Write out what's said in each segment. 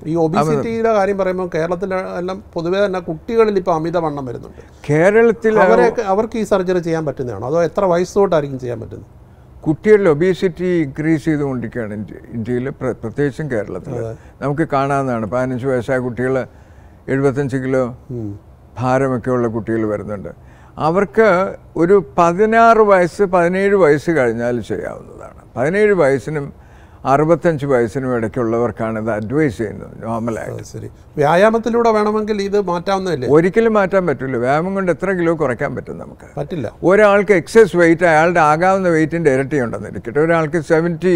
ഈ ഒബിസിറ്റിയുടെ കാര്യം പറയുമ്പോൾ കേരളത്തിൽ എല്ലാം പൊതുവേ തന്നെ കുട്ടികളിൽ ഇപ്പോൾ അമിതവണ്ണം വരുന്നുണ്ട് കേരളത്തിൽ അവരെയൊക്കെ അവർക്ക് ഈ സർജറി ചെയ്യാൻ പറ്റുന്നതാണോ അതോ എത്ര വയസ്സ് തൊട്ടായിരിക്കും ചെയ്യാൻ പറ്റുന്നത് കുട്ടികളുടെ ഒബീസിറ്റി ഇൻക്രീസ് ചെയ്തുകൊണ്ടിരിക്കുകയാണ് ഇന്ത്യ ഇന്ത്യയിൽ പ്ര- പ്രത്യേകിച്ചും കേരളത്തിൽ നമുക്ക് കാണാവുന്നതാണ് പതിനഞ്ച് വയസ്സായ കുട്ടികൾ എഴുപത്തഞ്ച് കിലോ ഭാരമൊക്കെ ഉള്ള കുട്ടികൾ വരുന്നുണ്ട് അവർക്ക് ഒരു പതിനാറ് വയസ്സ് പതിനേഴ് വയസ്സ് കഴിഞ്ഞാൽ ചെയ്യാവുന്നതാണ് പതിനേഴ് വയസ്സിനും അറുപത്തഞ്ച് വയസ്സിനും ഇടയ്ക്കുള്ളവർക്കാണ് ഇത് അഡ്വൈസ് ചെയ്യുന്നത് നോർമലായിട്ട് അത് ശരി വ്യായാമത്തിലൂടെ വേണമെങ്കിൽ ഇത് മാറ്റാവുന്നതല്ലേ ഒരിക്കലും മാറ്റാൻ പറ്റില്ല വ്യായാമം കൊണ്ട് എത്ര കിലോ കുറയ്ക്കാൻ പറ്റും നമുക്ക് പറ്റില്ല ഒരാൾക്ക് എക്സസ് വെയിറ്റ് അയാളുടെ ആകാവുന്ന വെയിറ്റിൻ്റെ ഇരട്ടി ഉണ്ടെന്ന് ഇരിക്കട്ടെ ഒരാൾക്ക് സെവൻറ്റി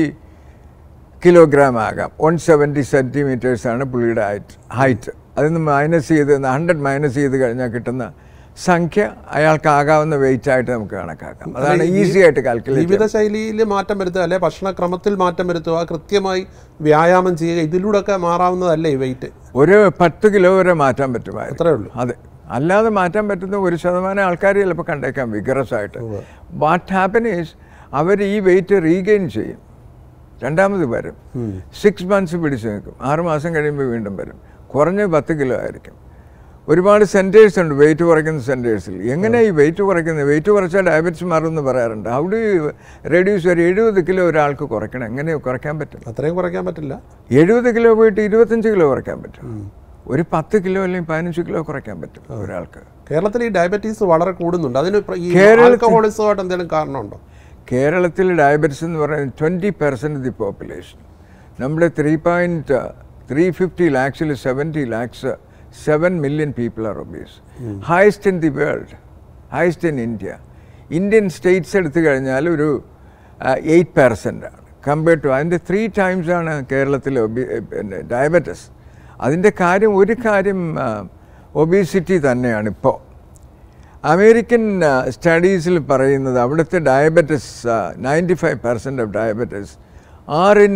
കിലോഗ്രാം ആകാം വൺ സെവൻറ്റി സെൻറ്റിമീറ്റേഴ്സാണ് പുള്ളിയുടെ ഹൈറ്റ് ഹൈറ്റ് അതിൽ നിന്ന് മൈനസ് ചെയ്ത് ഹൺഡ്രഡ് മൈനസ് ചെയ്ത് കഴിഞ്ഞാൽ കിട്ടുന്ന സംഖ്യ അയാൾക്ക് ആകാവുന്ന വെയിറ്റ് ആയിട്ട് നമുക്ക് കണക്കാക്കാം അതാണ് ഈസി ആയിട്ട് കാൽക്കുലേറ്റ് ജീവിതശൈലിയിൽ മാറ്റം വരുത്തുക അല്ലെ ഭക്ഷണക്രമത്തിൽ മാറ്റം വരുത്തുക കൃത്യമായി വ്യായാമം ചെയ്യുക ഇതിലൂടെയൊക്കെ മാറാവുന്നതല്ലേ ഈ വെയിറ്റ് ഒരു പത്ത് കിലോ വരെ മാറ്റാൻ പറ്റുമായിരുന്നു അത്രേ ഉള്ളൂ അതെ അല്ലാതെ മാറ്റാൻ പറ്റുന്ന ഒരു ശതമാനം ആൾക്കാർ ചിലപ്പോൾ കണ്ടേക്കാം വിഗറസ് ആയിട്ട് വാട്ട് ഹാപ്പൻ ഈസ് അവർ ഈ വെയിറ്റ് റീഗെയിൻ ചെയ്യും രണ്ടാമത് വരും സിക്സ് മന്ത്സ് പിടിച്ച് നിൽക്കും ആറ് മാസം കഴിയുമ്പോൾ വീണ്ടും വരും കുറഞ്ഞ പത്ത് കിലോ ആയിരിക്കും ഒരുപാട് സെൻറ്റേഴ്സ് ഉണ്ട് വെയിറ്റ് കുറയ്ക്കുന്ന സെൻറ്റേഴ്സിൽ എങ്ങനെ ഈ വെയിറ്റ് കുറയ്ക്കുന്നത് വെയിറ്റ് കുറച്ചാൽ ഡയബറ്റിസ് മാറുമെന്ന് പറയാറുണ്ട് ഹൗ ഡു റെഡ്യൂസ് ഒരു എഴുപത് കിലോ ഒരാൾക്ക് കുറയ്ക്കണം എങ്ങനെ കുറയ്ക്കാൻ പറ്റും അത്രയും കുറയ്ക്കാൻ പറ്റില്ല എഴുപത് കിലോ പോയിട്ട് ഇരുപത്തഞ്ച് കിലോ കുറയ്ക്കാൻ പറ്റും ഒരു പത്ത് കിലോ അല്ലെങ്കിൽ പതിനഞ്ച് കിലോ കുറയ്ക്കാൻ പറ്റും ഒരാൾക്ക് കേരളത്തിൽ ഈ ഡയബറ്റീസ് വളരെ കൂടുന്നുണ്ട് അതിന് പ്ര- ഈ കേരളത്തിൽ- ആൽക്കഹോളിസമായിട്ട് എന്തെങ്കിലും കാരണമുണ്ടോ കേരളത്തിൽ ഡയബറ്റിസ് എന്ന് പറയുന്നത് ട്വൻറ്റി പെർസെൻറ്റ് ദി പോപ്പുലേഷൻ നമ്മുടെ ത്രീ പോയിൻറ്റ് ത്രീ ഫിഫ്റ്റി ലാക്സിൽ seventy lakhs seven million people are obese highest in the world highest in India Indian states എടുത്തു കഴിഞ്ഞാൽ ഒരു എയ്റ്റ് പെർസെൻ്റ് ആണ് കമ്പയർഡ് ടു അതിൻ്റെ ത്രീ ടൈംസ് ആണ് കേരളത്തിലെ ഒബി പിന്നെ ഡയബറ്റിസ് അതിൻ്റെ കാര്യം ഒരു കാര്യം ഒബീസിറ്റി തന്നെയാണ് ഇപ്പോൾ അമേരിക്കൻ സ്റ്റഡീസിൽ പറയുന്നത് അവിടുത്തെ diabetes ninety five percent of diabetes are in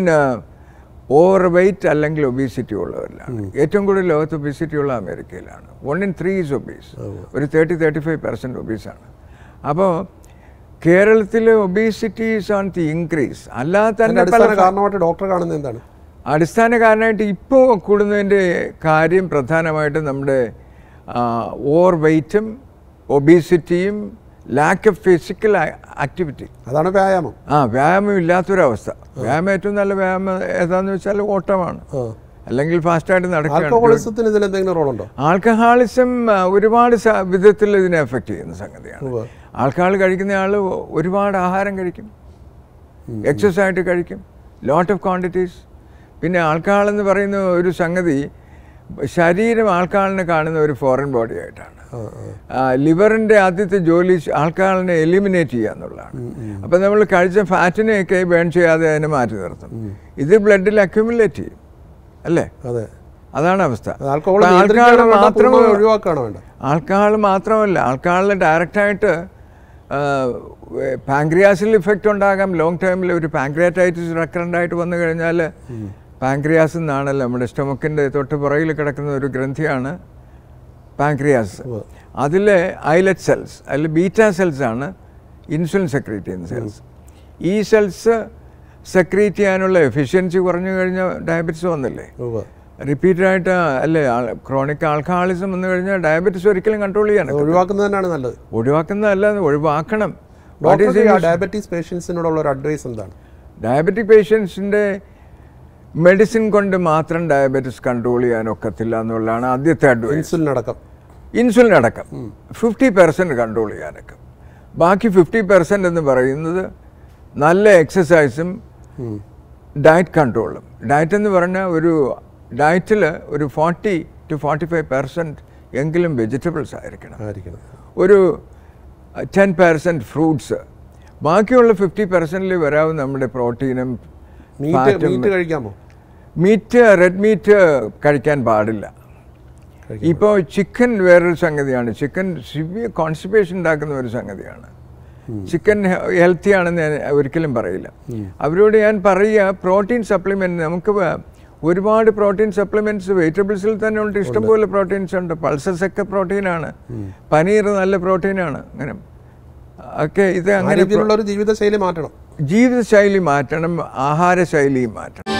over weight അല്ലെങ്കിൽ ഒബീസിറ്റി ഉള്ളവരിലാണ് ഏറ്റവും കൂടുതൽ ലോകത്ത് ഒബീസിറ്റി ഉള്ള അമേരിക്കയിലാണ് one in three is obese ഒരു തേർട്ടി തേർട്ടി ഫൈവ് പെർസെൻറ്റ് ഒബീസാണ് അപ്പോൾ കേരളത്തിലെ obesity is on the increase അല്ലാതെ അതിന്റെ തന്നെ പല അടിസ്ഥാന കാരണമായിട്ട് ഡോക്ടർ കാണുന്നത് എന്താണ് അടിസ്ഥാന കാരണമായിട്ട് ഇപ്പോൾ കൂടുന്നതിൻ്റെ കാര്യം പ്രധാനമായിട്ടും നമ്മുടെ ഓവർ വെയ്റ്റും ഒബീസിറ്റിയും ലാക്ക് ഓഫ് ഫിസിക്കൽ ആക്ടിവിറ്റി അതാണ് വ്യായാമം ആ വ്യായാമം ഇല്ലാത്തൊരവസ്ഥ വ്യായാമം ഏറ്റവും നല്ല വ്യായാമം ഏതാന്ന് വെച്ചാൽ ഓട്ടമാണ് ആ. അല്ലെങ്കിൽ ഫാസ്റ്റായിട്ട് നടക്കുകയാണ് ആൽക്കഹോളിസത്തിന് ഇതിൽ എന്തെങ്കിലും റോളുണ്ടോ ആൽക്കഹാളിസം ആ, ഒരുപാട് സ- വിധത്തിൽ ഇതിനെ എഫക്റ്റ് ചെയ്യുന്ന സംഗതിയാണ് ഉവ്വ്. ആൾക്കാൾ കഴിക്കുന്ന ആൾ ഒരുപാട് ആഹാരം കഴിക്കും എക്സസ് ആയിട്ട് കഴിക്കും ലോട്ട് ഓഫ് ക്വാണ്ടിറ്റീസ് പിന്നെ ആൾക്കാൾ എന്ന് പറയുന്ന ഒരു സംഗതി ശരീരം ആൾക്കാളിനെ കാണുന്ന ഒരു ഫോറിൻ ബോഡി ആയിട്ടാണ് ആ, ആ. ലിവറിൻ്റെ ആദ്യത്തെ ജോലി ആൾക്കാളിനെ എലിമിനേറ്റ് ചെയ്യുക എന്നുള്ളതാണ് അപ്പം നമ്മൾ കഴിച്ച ഫാറ്റിനെയൊക്കെ ബേൺ ചെയ്യാതെ അതിനെ മാറ്റി നിർത്തും ഇത് ബ്ലഡിൽ അക്യുമുലേറ്റ് ചെയ്യും അല്ലേ അതെ അതാണ് അവസ്ഥ ആൽക്കഹോൾ അപ്പൊ ആൾക്കാൾ നിയന്ത്രിക്കുകയാണോ വേണ്ടോ? മാത്രം പൂർണ്ണമായി ഒഴിവാക്കുകയാണോ വേണ്ട ആൾക്കാൾ മാത്രമല്ല ആൾക്കാളിൽ ഡയറക്റ്റായിട്ട് പാങ്ക്രിയാസിൽ ഇഫക്റ്റ് ഉണ്ടാകാം ലോങ് ടൈമിൽ ഒരു പാങ്ക്രിയാറ്റൈറ്റിസ് റെക്കറൻ്റ് ആയിട്ട് വന്നു കഴിഞ്ഞാൽ പാങ്ക്രിയാസ് എന്നാണല്ലോ നമ്മുടെ സ്റ്റൊമക്കിൻ്റെ തൊട്ട് പുറകിൽ കിടക്കുന്ന ഒരു ഗ്രന്ഥിയാണ് പാങ്ക്രിയാസ് അതിൽ ഐലറ്റ് സെൽസ് അതിൽ ബീറ്റ സെൽസ് ആണ് ഇൻസുലിൻ സെക്രീറ്റ് ചെയ്യുന്ന സെൽസ് ഈ സെൽസ് സെക്രീറ്റ് ചെയ്യാനുള്ള എഫിഷ്യൻസി കുറഞ്ഞു കഴിഞ്ഞാൽ ഡയബറ്റിസ് വന്നില്ലേ ഉവ്വ്. റിപ്പീറ്റഡ് ആയിട്ട് അല്ലേ ക്രോണിക് ആൾക്കഹാളിസം വന്നു കഴിഞ്ഞാൽ ഡയബറ്റിസ് ഒരിക്കലും കൺട്രോൾ ചെയ്യാൻ അത് ഒഴിവാക്കുന്നത് തന്നെയാണ് നല്ലത് ഒഴിവാക്കുന്നതല്ല അത് ഒഴിവാക്കണം What is ഡോക്ടർക്ക് the ആ ഡയബറ്റീസ് പേഷ്യൻസിനോടുള്ള ഒരു അഡ്വൈസ് എന്താണ് ഡയബറ്റിക് പേഷ്യൻസിൻ്റെ മെഡിസിൻ കൊണ്ട് മാത്രം ഡയബറ്റിസ് കൺട്രോൾ ചെയ്യാൻ ഒക്കത്തില്ല എന്നുള്ളതാണ് ആദ്യത്തെ അഡ്വൈസ് ഇൻസുലിൻ അടക്കം ഇൻസുലിൻ അടക്കം ഫിഫ്റ്റി പെർസെൻറ്റ് കൺട്രോൾ ചെയ്യാനൊക്കെ ബാക്കി ഫിഫ്റ്റി പെർസെൻറ്റ് എന്ന് പറയുന്നത് നല്ല എക്സസൈസും ഡയറ്റ് കൺട്രോളും ഡയറ്റ് എന്ന് പറഞ്ഞാൽ ഒരു ഡയറ്റിൽ ഒരു forty to forty five percent എങ്കിലും വെജിറ്റബിൾസ് ആയിരിക്കണം ആയിരിക്കണം ഒരു ടെൻ പെർസെൻറ്റ് ഫ്രൂട്ട്സ് ബാക്കിയുള്ള ഫിഫ്റ്റി പെർസെൻറ്റിൽ വരാവും നമ്മുടെ പ്രോട്ടീനും മീറ്റ് മീറ്റ് കഴിക്കാമോ മീറ്റ് റെഡ് മീറ്റ് കഴിക്കാൻ പാടില്ല കഴിക്കാൻ ഇപ്പോൾ ചിക്കൻ വേറൊരു സംഗതിയാണ് ചിക്കൻ സിവിയർ കോൺസ്റ്റിപ്പേഷൻ ഉണ്ടാക്കുന്ന ഒരു സംഗതിയാണ് ചിക്കൻ ഹെൽത്തി ആണെന്ന് ഞാൻ ഒരിക്കലും പറയില്ല അവരോട് ഞാൻ പറയുക പ്രോട്ടീൻ സപ്ലിമെൻറ്റ് നമുക്ക് വ- ഒരുപാട് പ്രോട്ടീൻ സപ്ലിമെൻറ്റ്സ് വെജിറ്റബിൾസിൽ തന്നെ ഉണ്ട് ഇഷ്ടംപോലെ പ്രോട്ടീൻസ് ഉണ്ട് പൾസസ് ഒക്കെ പ്രോട്ടീനാണ് പനീർ നല്ല പ്രോട്ടീനാണ് അങ്ങനെ ഒക്കെ ഇത് ആ അങ്ങനെ രീതിയിലുള്ള ഒരു ജീവിതശൈലി മാറ്റണം ജീവിതശൈലി മാറ്റണം ആഹാരശൈലിയും മാറ്റണം